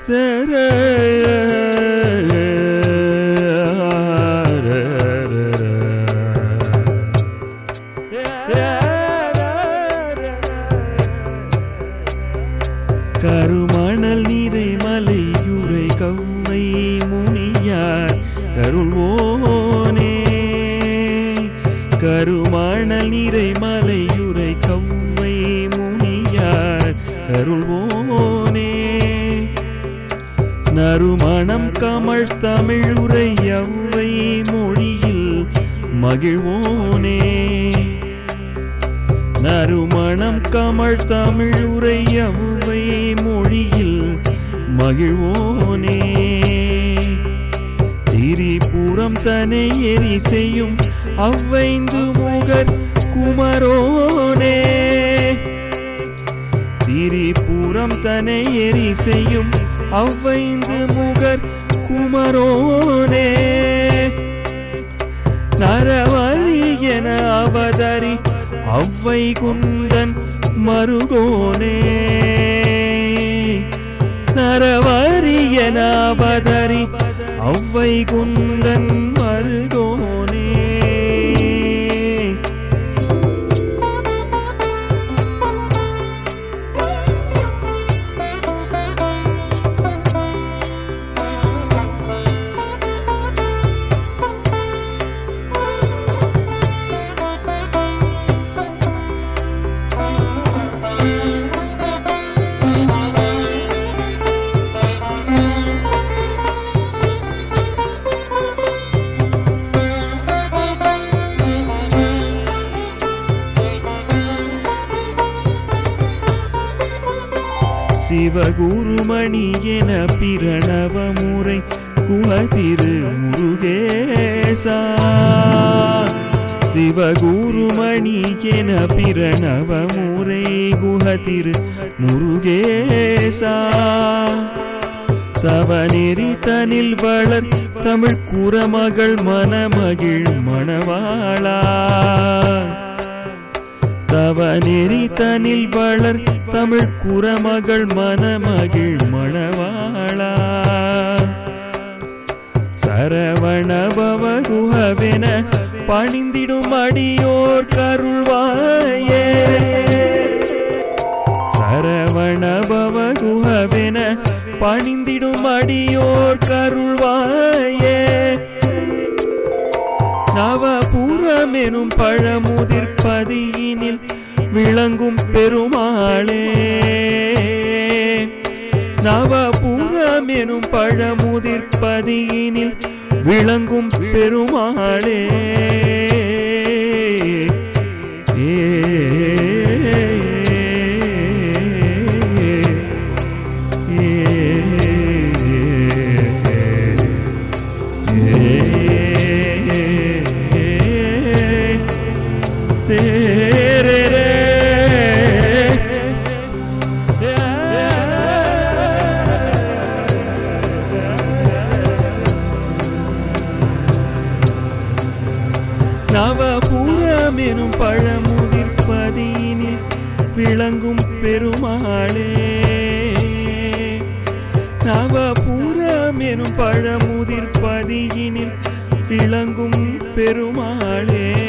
கருமணல் நீரை மலையுரை கவ்வை முனியார் கருள்வோனே கருமணல் நீரை மலையுரை கவ்வை முனியார் கருள்வோனே நறுமணம் கமழ் தமிழுரை அவ்வை மொழியில் மகிழ்வோனே நறுமணம் கமழ் தமிழுரை அவ்வை மொழியில் மகிழ்வோனே திரிபுரம் தனை எரி செய்யும் அவ்வைந்து முகர் குமரோனே திரிபுரம் தனை எரி செய்யும் அவ்வைந்து முகர் குமரோனே நரவரி என அவதரி அவ்வை குந்தன் மருகோனே நரவரி என அவதரி அவ்வை குந்தன் மருகோனே சிவகுருமணி என பிரணவ முறை குலதிரு முருகேசா சிவகுருமணி என பிரணவ முறை குஹதிரு முருகேசா தவநெறி தனில் வளர் தமிழ் குரமகள் மணமகிழ் மணவாளா தவநெறி தனில் வளர் தமிழ் குரமகள் மணமகிழ் மணவாளா சரவணபவகுஹவென பணிந்திடும் அடியோர் கருள்வாயே சரவணபவகுஹவென பணிந்திடும் அடியோர் கருள்வாயே நவபுரமெனும் பழமுதிர்பதியினில் விளங்கும் பெருமாளே நவபுரமெனும் பழமுதிர்பதியினில் விளங்கும் பெருமாளே ஏ நவபுரமெனும் பழமுதிர்பதியினில் விளங்கும் பெருமாளே நவபுரமெனும் பழமுதிர்பதியினில் விளங்கும் பெருமாளே